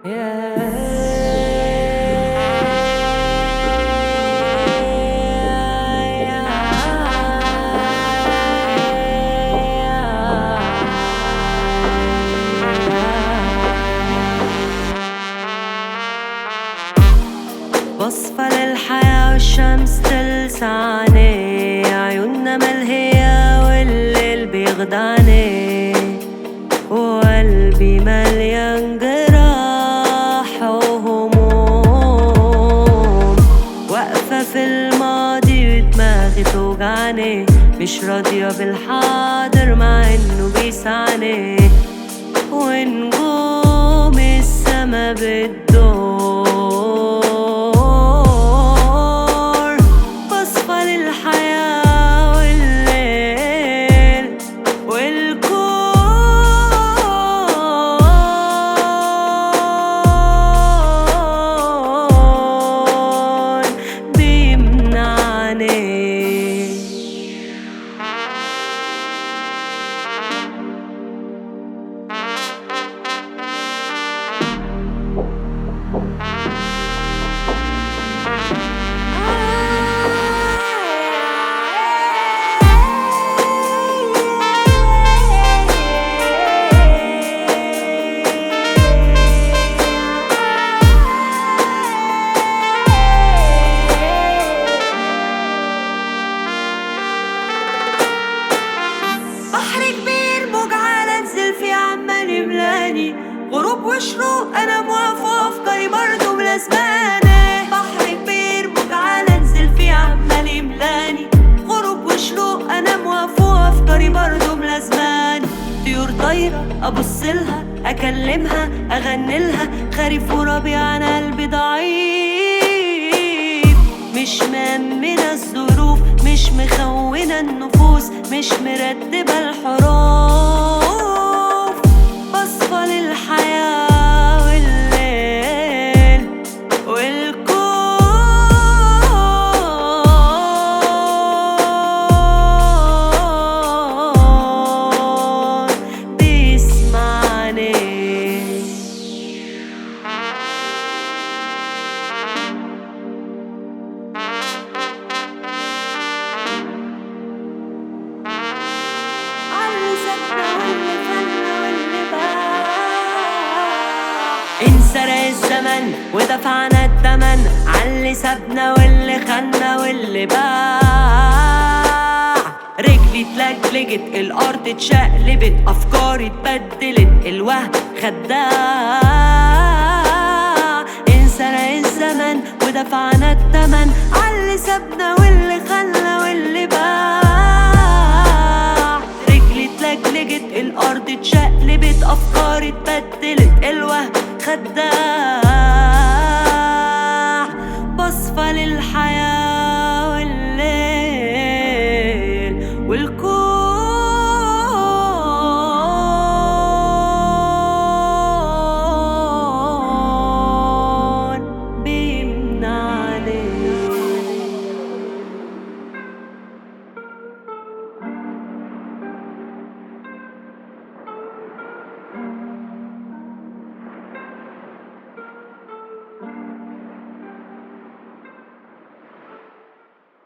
بصفى للحياة والشمس تلسعني عيوننا ملهية والليل بيخدعني وقلبي مليان جراح وهموم واقفة في الماضي ودماغي توجعني مش راضية بالحاضر مع انه بيسعني ونجوم السما بتدور بصفى للحياة والليل والكون بيمنعني بحر كبير موج على انزل فيه عمال يملاني غروب وشروق انا موافقة افكاري برضه ملازماني بحر كبير موج على انزل فيه عمال يملاني غروب وشروق انا موافقة افكاري برضه ملازماني طيور طايرة ابص لها اكلمها اغني لها خريف وربيع انا قلبي ضعيف مش مأمنة الظروف مش مخونة النفوس مش مرتبة الحروف بصفى للحياة والليل والكون بيسمعني علي سكتة واللي خلى واللي باع انسرق الزمن ودفعنا التمن علي سابنا واللي خنا واللي باع رجلي اتلجلجت الارض اتشقلبت افكاري اتبدلت الوهم خداع انسرق الزمن ودفعنا التمن علي سابنا واللي خلى واللي باع رجلي اتلجلجت الارض اتشقلبت افكاري اتبدلت الوهم خداع